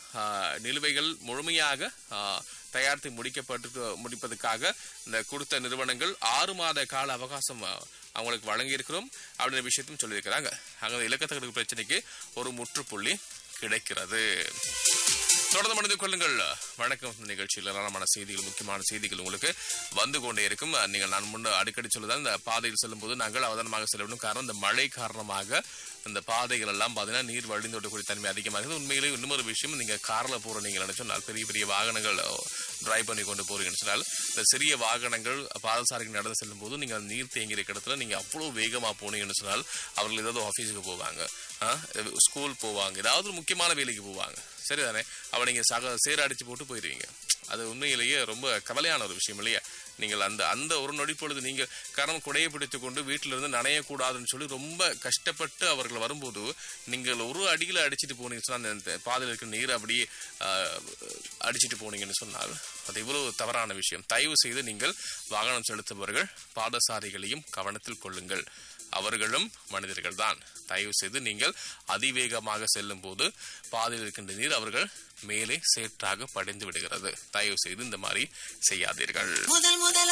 ஆ, நிலுவைகள் முழுமையாக ஆ, தயாரித்து முடிக்கப்பட்டு முடிப்பதற்காக இந்த கொடுத்த நிறுவனங்கள் ஆறு மாத கால அவகாசம் ஆ, அவங்களுக்கு வழங்கியிருக்கிறோம் அப்படின்ற விஷயத்தையும் சொல்லியிருக்கிறாங்க அங்கே இலக்கத்தகடு பிரச்சனைக்கு ஒரு முற்றுப்புள்ளி கிடைக்கிறது தொடர்ந்து மனித கொள்ளுங்கள் வணக்கம் இந்த நிகழ்ச்சியில் ஏராளமான செய்திகள் முக்கியமான செய்திகள் உங்களுக்கு வந்து கொண்டே இருக்கும் நீங்கள் நான் முன்ன அடிக்கடி சொல்லுதான் இந்த பாதையில் செல்லும்போது நாங்கள் அவதானமாக செல்ல வேண்டும் காரணம் இந்த மழை காரணமாக இந்த பாதைகள் எல்லாம் பார்த்தீங்கன்னா நீர் வழிந்தோட்டக்கூடிய தன்மை அதிகமாக இருக்குது உண்மையிலேயே இன்னொரு விஷயம் நீங்க கார்ல போற நீங்க நினைச்சோம்னால் பெரிய பெரிய வாகனங்கள் டிரைவ் பண்ணி கொண்டு போறீங்கன்னு சொன்னால் இந்த சிறிய வாகனங்கள் பாதசாரிக்கு நடந்து செல்லும் போது நீங்க அந்த நீர் தேங்கி இருக்கிற இடத்துல நீங்க அவ்வளவு வேகமா போனீங்கன்னு சொன்னால் அவர்கள் ஏதாவது ஆஃபீஸுக்கு போவாங்க ஆ, ஸ்கூல் போவாங்க ஏதாவது ஒரு முக்கியமான வேலைக்கு போவாங்க சரிதானே அவ நீங்க சக சேர அடிச்சு போட்டு போயிருவீங்க அது உண்மையிலேயே ரொம்ப கவலையான ஒரு விஷயம் இல்லையா நீங்கள் அந்த அந்த ஒரு நொடி பொழுது நீங்க கரம் குடையை பிடித்துக் கொண்டு வீட்டில இருந்து நனையக்கூடாதுன்னு சொல்லி ரொம்ப கஷ்டப்பட்டு அவர்கள் வரும்போது நீங்கள் ஒரு அடியில அடிச்சிட்டு போனீங்கன்னு சொன்னா அந்த- அந்த பாதையில் இருக்கிற நீர் அப்படியே ஆஹ், அடிச்சிட்டு போனீங்கன்னு சொன்னால் அது இவ்வளவு தவறான விஷயம் தயவு செய்து நீங்கள் வாகனம் செலுத்துபவர்கள் பாதசாரிகளையும் கவனத்தில் கொள்ளுங்கள் அவர்களும் மனிதர்கள் தான் தயவு செய்து நீங்கள் அதிவேகமாக செல்லும் போது பாதையில் இருக்கின்ற நீர் அவர்கள் மேலே சேற்றாக படிந்து விடுகிறது தயவு செய்து இந்த மாதிரி செய்யாதீர்கள் முதல் முதல்